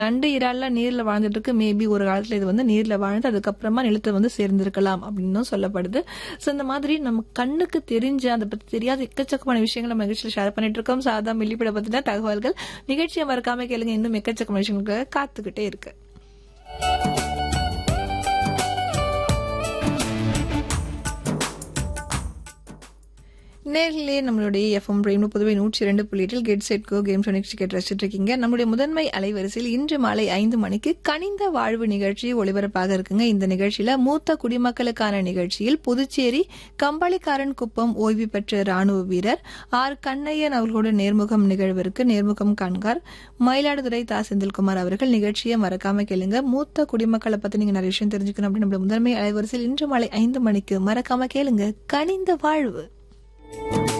நண்டு இறால்லாம் நீர்ல வாழ்ந்துட்டு இருக்கு மேபி ஒரு காலத்துல இது வந்து நீர்ல வாழ்ந்து அதுக்கப்புறமா நிலத்தை வந்து சேர்ந்திருக்கலாம் அப்படின்னும் சொல்லப்படுது சோ இந்த மாதிரி நம்ம கண்ணுக்கு தெரிஞ்ச அதை பத்தி தெரியாத எக்கச்சக்கமான விஷயங்களை நம்ம நிகழ்ச்சியில் ஷேர் பண்ணிட்டு இருக்கோம் சாதா மில்லிப்பட பத்தின தகவல்கள் நிகழ்ச்சியை மறக்காம கேளுங்க இன்னும் எக்கச்சக்கமான விஷயங்களுக்கு காத்துக்கிட்டே இருக்கு நேரிலே நம்மளுடைய எஃப்எம் ரெயின்போ புதுவை நூற்றி இரண்டு புள்ளி எட்டில் get set go game show நிகழ்ச்சி கேட்டு ரசிச்சுட்டு இருக்கீங்க நம்முடைய முதன்மை அலைவரிசையில் இன்று மாலை ஐந்து மணிக்கு கனிந்த வாழ்வு நிகழ்ச்சி ஒளிபரப்பாக இருக்குங்க இந்த நிகழ்ச்சியில மூத்த குடிமக்களுக்கான நிகழ்ச்சியில் புதுச்சேரி கம்பளிக்காரன் குப்பம் ஓய்வு பெற்ற ராணுவ வீரர் ஆர் கண்ணையன் அவர்களோட நேர்முகம் நிகழ்விற்கு நேர்முகம் காண்கார் மயிலாடுதுறை தா செந்தில்குமார் அவர்கள் நிகழ்ச்சியை மறக்காம கேளுங்க மூத்த குடிமக்களை பத்தி நீங்க நிறைய விஷயம் தெரிஞ்சுக்கணும் அப்படின்னு நம்மளுடைய முதன்மை அலைவரிசையில் இன்று மாலை ஐந்து மணிக்கு மறக்காம கேளுங்க கனிந்த வாழ்வு